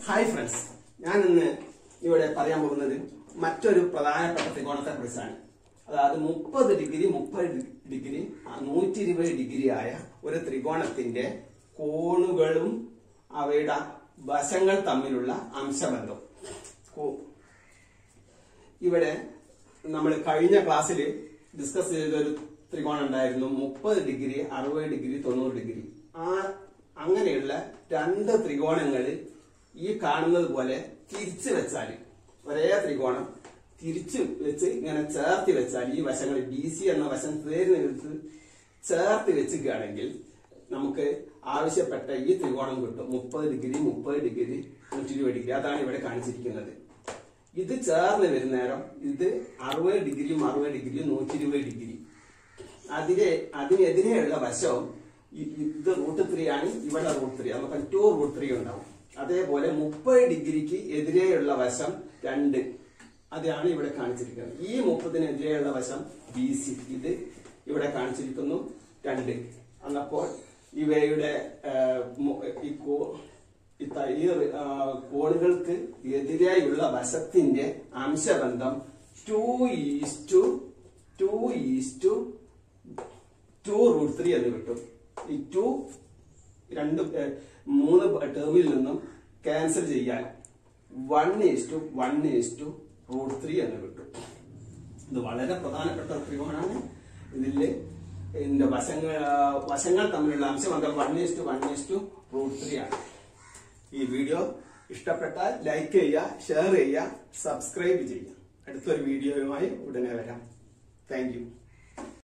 hi friends ഞാൻ ഇന്ന് ഇവിടെ പറയാൻ പോകുന്നത് മറ്റൊരു പ്രധാനപ്പെട്ട ത്രികോണത്തെ കുറിച്ചാണ് അതായത് മുപ്പത് ഡിഗ്രി മുപ്പത് ഡിഗ്രി നൂറ്റി ഇരുപത് ഡിഗ്രി ആയ ഒരു ത്രികോണത്തിന്റെ കോണുകളും അവയുടെ വശങ്ങൾ തമ്മിലുള്ള അംശബന്ധം കോ- ഇവിടെ നമ്മൾ കഴിഞ്ഞ ക്ലാസ്സിൽ ഡിസ്കസ് ചെയ്ത ഒരു ത്രികോണം ഉണ്ടായിരുന്നു മുപ്പത് ഡിഗ്രി അറുപത് ഡിഗ്രി തൊണ്ണൂറ് ഡിഗ്രി ആ അങ്ങനെയുള്ള രണ്ട് ത്രികോണങ്ങൾ ഈ കാണുന്നത് പോലെ തിരിച്ചു വെച്ചാൽ ഒരേ ത്രികോണം തിരിച്ചു വെച്ച് ഇങ്ങനെ ചേർത്തി വെച്ചാൽ ഈ വശങ്ങൾ ബി സി എന്ന വശം തേർന്നെടുത്ത് ചേർത്ത് വെച്ചുകയാണെങ്കിൽ നമുക്ക് ആവശ്യപ്പെട്ട ഈ ത്രികോണം കിട്ടും മുപ്പത് ഡിഗ്രി മുപ്പത് ഡിഗ്രി നൂറ്റി ഇരുപത് ഡിഗ്രി അതാണ് ഇവിടെ കാണിച്ചിരിക്കുന്നത് ഇത് ചേർന്ന് വരുന്ന നേരം ഇത് അറുപത് ഡിഗ്രിയും അറുപത് ഡിഗ്രിയും നൂറ്റി ഇരുപത് ഡിഗ്രി അതിനെ അതിനെതിരെയുള്ള വശവും ഇ- ഇത് റൂട്ട് ത്രീ ആണ് ഇവിടെ റൂട്ട് ത്രീ നമുക്ക് ടു റൂട്ട് ത്രീ ഉണ്ടാവും അതേപോലെ മുപ്പത് ഡിഗ്രിക്ക് എതിരെയുള്ള വശം രണ്ട് അതാണ് ഇവിടെ കാണിച്ചിരിക്കുന്നത് ഈ മുപ്പതിനെതിരെയുള്ള വശം ബി സി ഇത് ഇവിടെ കാണിച്ചിരിക്കുന്നു രണ്ട് അന്നപ്പോൾ ഇവയുടെ ആ, മു- ഈ കോ- ഈ ത- ഈ ആ, കോണുകൾക്ക് എതിരായുള്ള വശത്തിന്റെ അംശബന്ധം two is to two is to two root three എന്ന് കിട്ടും ഈ ടു രണ്ട് ഏ, മൂന്ന് ടേമിൽ നിന്നും ക്യാൻസൽ ചെയ്യാൻ one is to one is to root three എന്ന് കിട്ടും ഇത് വളരെ പ്രധാനപ്പെട്ട ഒരു ത്രികോണാണ് ഇതില് ഇതിന്റെ വശങ്ങൾ ആ, വശങ്ങൾ തമ്മിലുള്ള അംശബന്ധം one is to one is to root three ആണ് ഈ വീഡിയോ ഇഷ്ടപ്പെട്ടാൽ ലൈക്ക് ചെയ്യുക ഷെയർ ചെയ്യുക സബ്സ്ക്രൈബ് ചെയ്യുക അടുത്തൊരു വീഡിയോയുമായി ഉടനെ വരാം താങ്ക് യു